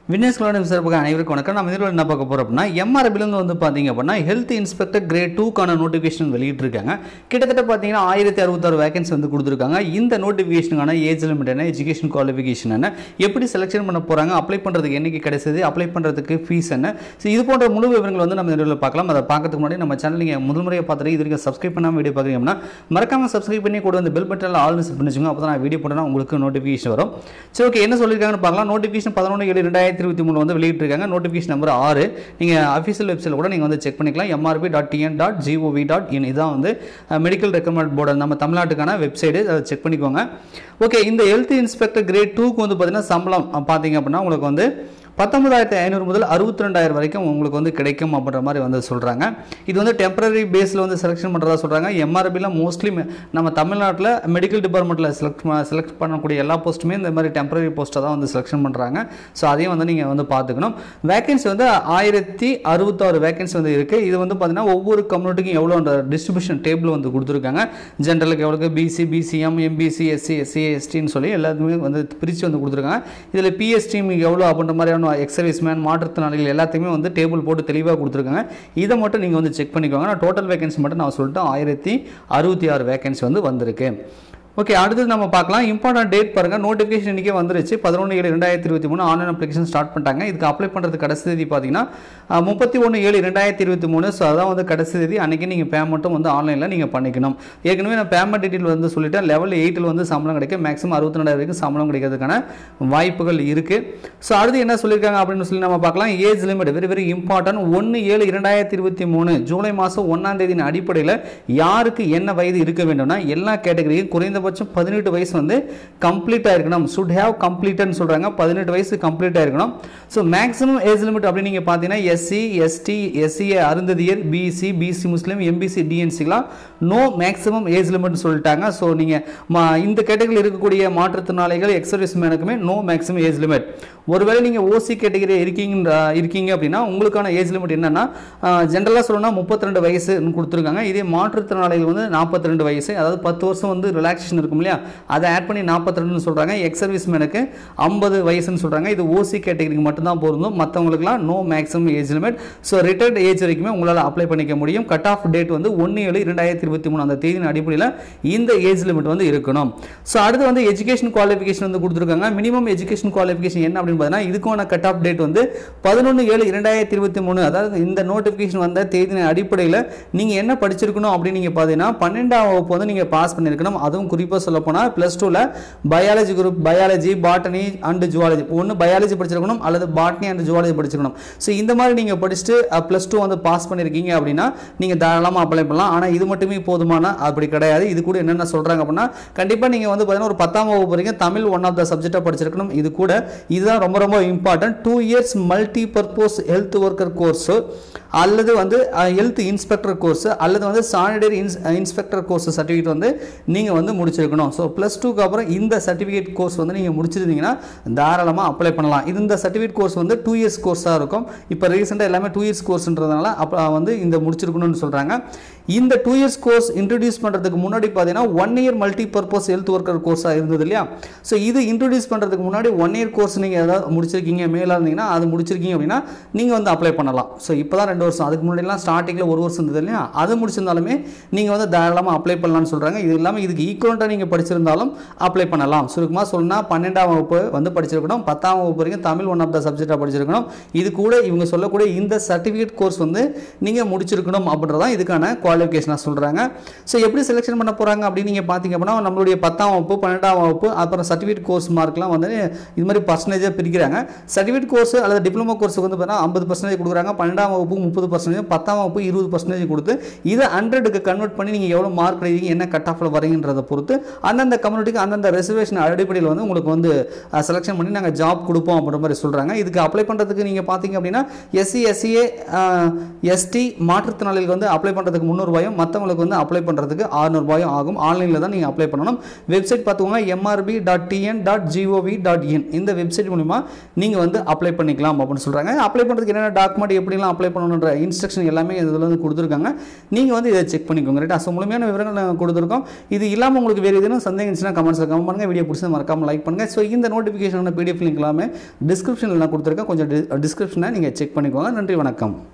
வினேஷ் கலாடம் சிறப்பாக அனைவருக்கும் வணக்கம் நம்ம இதில் என்ன பார்க்க போகிறோம் அப்படின்னா எம்ஆர்பிலேருந்து வந்து பார்த்தீங்க அப்படின்னா ஹெல்த் இன்ஸ்பெக்டர் கிரேட் டூக்கான நோட்டிஃபிகேஷன் வெளியிட்டிருக்காங்க கிட்டத்தட்ட பார்த்தீங்கன்னா ஆயிரத்தி அறுபத்தாறு வேகன்சி வந்து கொடுத்துருக்காங்க இந்த நோட்டிஃபிகேஷனுக்கான ஏஜ் லிமிட் என்ன எஜுகேஷன் குவாலிஃபிகேஷன் என்ன எப்படி செலெக்ஷன் பண்ண போகிறாங்க அப்ளை பண்ணுறதுக்கு என்னைக்கு கிடைச்சது அப்ளை பண்ணுறதுக்கு ஃபீஸ் என்ன ஸோ இது போன்ற முழு விவரங்கள் வந்து நம்ம இந்த பார்க்கலாம் அதை பார்க்கறதுக்கு முன்னாடி நம்ம சேனல் நீங்கள் முதல் முறையாக பார்த்துட்டு இது வரைக்கும் சப்ஸ்கிரைப் பண்ணாமல் வீடியோ பார்க்குறீங்கன்னா மறக்காம சப்ஸ்கிரைப் பண்ணி கூட வந்து பெல் பட்டனில் ஆல்னு செட் பண்ணி வச்சுக்கோங்க அப்போ தான் நான் வீடியோ போட்டேன்னா உங்களுக்கு நோட்டிஃபிகேஷன் வரும் சரி ஓகே என்ன சொல்லியிருக்காங்கன்னு பார்க்கலாம் நோட்டிஃபிகேஷன் பதினொன்று ஏழு ரெண்டாயிரத்தி இருபத்தி மூணு வந்து வெளியிட்டிருக்காங்க நோட்டிஃபிகேஷன் நம்பர் ஆறு நீங்கள் அஃபீஷியல் வெப்சைட்டில் கூட நீங்கள் வந்து செக் பண்ணிக்கலாம் MRB dot TN dot GOV dot in இதான் வந்து மெடிக்கல் ரெக்கமெண்ட் போர்டு நம்ம தமிழ்நாட்டுக்கான வெப்சைட்டு அதை செக் பண்ணிக்கோங்க ஓகே இந்த ஹெல்த் இன்ஸ்பெக்டர் கிரேட் டூக்கு வந்து பார்த்தீங்கன்னா சம்பளம் அஹ், பார்த்தீங்க அப்படின்னா உங்களுக்கு வந்து பத்தொன்பதாயிரத்தி ஐநூறு முதல் அறுபத்தி ரெண்டாயிரம் வரைக்கும் உங்களுக்கு வந்து கிடைக்கும் அப்படின்ற மாதிரி வந்து சொல்கிறாங்க இது வந்து டெம்பரரி பேஸில் வந்து செலெக்ஷன் பண்ணுறதா சொல்கிறாங்க எம்ஆர்பியில் மோஸ்ட்லி நம்ம தமிழ்நாட்டில் மெடிக்கல் டிபார்ட்மெண்ட்டில் செலக்ட் செலக்ட் பண்ணக்கூடிய எல்லா போஸ்ட்டுமே இந்த மாதிரி டெம்பரரி போஸ்ட்டை தான் வந்து செலெக்ஷன் பண்ணுறாங்க ஸோ அதையும் வந்து நீங்கள் வந்து பார்த்துக்கணும் வேகன்சி வந்து ஆயிரத்தி அறுபத்தாறு வேகன்சி வந்து இருக்குது இது வந்து பார்த்தீங்கன்னா ஒவ்வொரு கம்யூனிட்டிக்கும் எவ்வளோ அந்த டிஸ்ட்ரிபியூஷன் டேபிள் வந்து கொடுத்துருக்காங்க ஜென்ரலுக்கு எவ்வளோக்கு BC BCM MBC SC SC எஸ்டின்னு சொல்லி எல்லாத்துக்குமே வந்து பிரித்து வந்து கொடுத்துருக்காங்க இதில் பிஎஸ்டி எவ்வளோ அப்படின்ற மாதிரியான எக்ஸ் சர்வீஸ்மேன் மாற்றுத்திறனாளிகள் எல்லாத்தையுமே வந்து டேபிள் போட்டு தெளிவாக கொடுத்துருக்காங்க இதை மட்டும் நீங்கள் வந்து செக் பண்ணிக்கோங்க நான் டோட்டல் வேகன்சி மட்டும் நான் சொல்லிட்டு ஆயிரத்தி அறுபத்தி ஆறு வேகன்சி வந்து வந்திருக்கு ஓகே அடுத்தது நம்ம பார்க்கலாம் இம்பார்ட்டன்ட் டேட் பாருங்க நோட்டிஃபிகேஷன் இன்றைக்கே வந்துருச்சு பதினொன்று ஏழு ரெண்டாயிரத்தி இருபத்தி மூணு ஆன்லைன் அப்ளிகேஷன் ஸ்டார்ட் பண்ணிட்டாங்க இதுக்கு அப்ளை பண்ணுறது கடைசி தேதி பார்த்தீங்கன்னா முப்பத்தி ஒன்று ஏழு ரெண்டாயிரத்தி இருபத்தி மூணு ஸோ அதான் வந்து கடைசி தேதி அன்றைக்கி நீங்கள் பேமெண்ட்டும் வந்து ஆன்லைனில் நீங்கள் பண்ணிக்கணும் ஏற்கனவே நான் பேமெண்ட் டீட்டெயில் வந்து சொல்லிட்டேன் லெவல் எயிட்டில் வந்து சம்பளம் கிடைக்கும் மேக்ஸிமம் அறுபத்தி ரெண்டாயிரம் வரைக்கும் சம்பளம் கிடைக்கிறதுக்கான வாய்ப்புகள் இருக்குது ஸோ அடுத்து என்ன சொல்லியிருக்காங்க அப்படின்னு சொல்லி நம்ம பார்க்கலாம் age limit very very important ஒன்று ஏழு இரண்டாயிரத்தி இருபத்தி மூணு ஜூலை மாதம் ஒன்றாம் தேதியின் அடிப்படையில் யாருக்கு என்ன வயது இருக்க வேண்டும்னா எல்லா கேட்டகரியும் குறைந்தபட்சம் பதினெட்டு வயசு வந்து கம்ப்ளீட்டாக இருக்கணும் சுட் ஹேவ் கம்ப்ளீட்னு சொல்கிறாங்க பதினெட்டு வயசு கம்ப்ளீட்டாக இருக்கணும் ஸோ மேக்ஸிமம் ஏஜ் லிமிட் அப்படின்னு நீங்கள் பார்த்தீங்கன்னா SC ST SCA Arunthathiyar BC BC Muslim MBC டிஎன்சிலாம் நோ மேக்ஸிமம் ஏஜ் லிமிட்னு சொல்லிட்டாங்க ஸோ நீங்கள் இந்த கேட்டகரியில் இருக்கக்கூடிய மாற்றுத்திறனாளிகள் எக்ஸர்வீஸ் மேனுக்குமே நோ மேக்ஸிமம் ஏஜ் லிமிட் ஒருவேளை நீங்கள் ஓசி கேட்டகரி இருக்கீங்க இருக்கீங்க அப்படின்னா உங்களுக்கான ஏஜ் லிமிட் என்னன்னா ஜென்ரலாக சொல்லணும்னா முப்பத்தி ரெண்டு வயசுன்னு கொடுத்துருக்காங்க இதே மாற்றுத்திறனாளிகள் வந்து நாற்பத்தி ரெண்டு வயசு அதாவது பத்து வருஷம் வந்து ரிலாக்ஸேஷன் இருக்கும் இல்லையா அதை ஆட் பண்ணி நாற்பத்தி ரெண்டுன்னு சொல்கிறாங்க எக்ஸ் சர்வீஸ் மேனுக்கு ஐம்பது வயசுன்னு சொல்கிறாங்க இது ஓசி கேட்டகரிக்கு மட்டும்தான் பொருந்தும் மற்றவங்களுக்குலாம் no maximum age limit so retired age வரைக்குமே உங்களால் அப்ளை பண்ணிக்க முடியும் கட் ஆஃப் டேட் வந்து ஒன்று ஏழு இரண்டாயிரத்தி இருபத்தி மூணு அந்த தேதியின் அடிப்படையில் இந்த ஏஜ் லிமிட் வந்து இருக்கணும் ஸோ அடுத்து வந்து எஜுகேஷன் குவாலிஃபிகேஷன் வந்து கொடுத்துருக்காங்க மினிமம் எஜுகேஷன் குவாலிஃபிகேஷன் என்ன அப்படின்னு பார்த்தீங்கன்னா இதுக்கான கட் ஆஃப் டேட் வந்து பதினொன்று ஏழு இரண்டாயிரத்தி இருபத்தி மூணு அதாவது இந்த நோட்டிஃபிகேஷன் வந்த தேதியின் அடிப்படையில் நீங்கள் என்ன படிச்சிருக்கணும் அப்படின்னு நீங்கள் பார்த்தீங்கன்னா பன்னெண்டாம் வகுப்பு வந்து நீங்கள் பாஸ் பண்ணியிருக்கணும் அதுவும் குறிப்பாக சொல்ல போனால் ப்ளஸ் டூவில் biology group biology botany and zoology ஒன்று பயாலஜி படிச்சிருக்கணும் அல்லது பாட்னி அண்ட் ஜுவாலஜி படிச்சிருக்கணும் ஸோ இந்த மாதிரி நீங்கள் படிச்சுட்டு ப்ளஸ் டூ வந்து பாஸ் பண்ணியிருக்கீங்க அப்படின்னா நீங்கள் தாராளமாக அப்ளை பண்ணலாம் ஆனால் இது மட்டுமே போதுமான அப்படி கிடையாது இது கூட என்னென்ன சொல்கிறாங்க அப்படின்னா கண்டிப்பாக நீங்கள் வந்து பார்த்தீங்கன்னா ஒரு பத்தாம் வகுப்பு வரைக்கும் தமிழ் ஒன் ஆஃப் த சப்ஜெக்டாக படிச்சிருக்கணும் இது கூட இதுதான் ரொம்ப ரொம்ப important two years multi purpose health worker course அல்லது வந்து ஹெல்த் இன்ஸ்பெக்டர் கோர்ஸ் அல்லது வந்து சானிடரி இன்ஸ் இன்ஸ்பெக்டர் கோர்ஸ் சர்டிஃபிகேட் வந்து நீங்கள் வந்து முடிச்சிருக்கணும் ஸோ ப்ளஸ் டூக்கு அப்புறம் இந்த சர்டிஃபிகேட் கோர்ஸ் வந்து நீங்கள் முடிச்சிருந்தீங்கன்னா தாராளமாக அப்ளை பண்ணலாம் இது இந்த சர்டிஃபிகேட் கோர்ஸ் வந்து டூ இயர்ஸ் கோர்ஸாக இருக்கும் இப்போ ரீசெண்டாக எல்லாமே டூ இயர்ஸ் கோர்ஸ்ன்றதுனால அப்போ வந்து இந்த முடிச்சிருக்கணும்னு சொல்கிறாங்க இந்த டூ இயர்ஸ் கோர்ஸ் இன்ட்ரடியூஸ் பண்ணுறதுக்கு முன்னாடி பார்த்தீங்கன்னா one year multi purpose health worker கோர்ஸாக இருந்தது இல்லையா ஸோ இது இன்ட்ரடியூஸ் பண்ணுறதுக்கு முன்னாடி ஒன் இயர் கோர்ஸ் நீங்கள் ஏதாவது முடிச்சிருக்கீங்க மேலாக இருந்தீங்கன்னா அது முடிச்சிருக்கீங்க அப்படின்னா நீங்கள் வந்து அப்ளை பண்ணலாம் ஸோ இப்போ தான் ரெண்டு வருஷம் அதுக்கு முன்னாடிலாம் ஸ்டார்டிங்கில் ஒரு வருஷம் இருந்தது இல்லையா அது முடிச்சிருந்தாலுமே நீங்கள் வந்து தாராளமாக அப்ளை பண்ணலாம்னு சொல்கிறாங்க இது இல்லாமல் இதுக்கு ஈக்குவலண்ட்டாக நீங்கள் படிச்சிருந்தாலும் அப்ளை பண்ணலாம் சுருக்கமாக சொல்லணும்னா பன்னெண்டாம் வகுப்பு வந்து படிச்சிருக்கணும் பத்தாம் வகுப்பு வரைக்கும் தமிழ் ஒன் ஆஃப் த சப்ஜெக்டாக படிச்சிருக்கணும் இது கூட இவங்க சொல்லக்கூடிய இந்த சர்டிஃபிகேட் கோர்ஸ் வந்து நீங்கள் முடிச்சிருக்கணும் அப்படின்றதான் இதுக்கான குவாலிஃபிகேஷனாக சொல்கிறாங்க ஸோ எப்படி செலெக்ஷன் பண்ண போகிறாங்க அப்படின்னு நீங்கள் பார்த்தீங்க அப்படின்னா நம்மளுடைய பத்தாம் வகுப்பு பன்னெண்டாம் வகுப்பு அப்புறம் சர்டிஃபிகேட் கோர்ஸ் மார்க்லாம் வந்து இது மாதிரி பர்சன்டேஜாக பிரிக்கிறாங்க சர்டிஃபிகேட் கோர்ஸ் அல்லது டிப்ளமோ கோர்ஸுக்கு வந்து பார்த்தீங்கன்னா ஐம்பது பர்சன்டேஜ் கொடுக்குறாங்க பன்னெண்டாம் வகுப்பு முப்பது பர்சன்டேஜ் பத்தாம் வகுப்பு இருபது பர்சன்டேஜ் கொடுத்து இதை ஹண்ட்ரடுக்கு கன்வெர்ட் பண்ணி நீங்கள் எவ்வளோ மார்க் எழுதிங்க என்ன கட் ஆஃபில் வரீங்கன்றதை பொறுத்து அந்தந்த கம்யூனிட்டிக்கு அந்தந்த ரெசர்வேஷன் அடிப்படையில் வந்து உங்களுக்கு வந்து செலெக்ஷன் பண்ணி நாங்கள் ஜாப் கொடுப்போம் அப்படின்ற மாதிரி சொல்கிறாங்க இதுக்கு அப்ளை பண்ணுறதுக்கு நீங்கள் பார்த்தீங்க அப்படின்னா எஸ்சி எஸ்சிஏ எஸ்டி மாற்றுத்திறனாளிகளுக்கு வந்து அப்ளை பண்ணுறதுக்கு முந்நூறுபாயும் மற்றவங்களுக்கு வந்து அப்ளை பண்ணுறதுக்கு ஆறுநூறுபாயும் ஆகும் ஆன்லைனில் தான் நீங்கள் அப்ளை பண்ணணும் வெப்சைட் பார்த்துக்கோங்க MRB dot TN dot GOV dot in இந்த வெப்சைட் மூலிமா நீங்கள் வந்து அப்ளை பண்ணிக்கலாம் அப்படின்னு சொல்கிறாங்க அப்ளை பண்ணுறதுக்கு என்னென்ன டாக்குமெண்ட் எப்படிலாம் அப்ளை பண்ணணுன்ற இன்ஸ்ட்ரக்ஷன் எல்லாமே இதில் வந்து கொடுத்துருக்காங்க நீங்கள் வந்து இதை செக் பண்ணிக்கோங்க ரைட் ஸோ முழுமையான விவரங்கள் நாங்கள் கொடுத்துருக்கோம் இது இல்லாமல் உங்களுக்கு உங்களுக்கு வேறு எதுவும் சந்தேகம் இருந்துச்சுன்னா கமெண்ட்ஸில் கமெண்ட் பண்ணுங்கள் வீடியோ பிடிச்சா மறக்காமல் லைக் பண்ணுங்கள் ஸோ இந்த நோட்டிஃபிகேஷனான பிடிஎஃப் லிங்க் எல்லாமே டிஸ்கிரிப்ஷனில் நான் கொடுத்துருக்கேன் கொஞ்சம் டிஸ்கிரிப்ஷனை நீங்கள் செக் பண்ணிக்கோங்க நன்றி வணக்கம்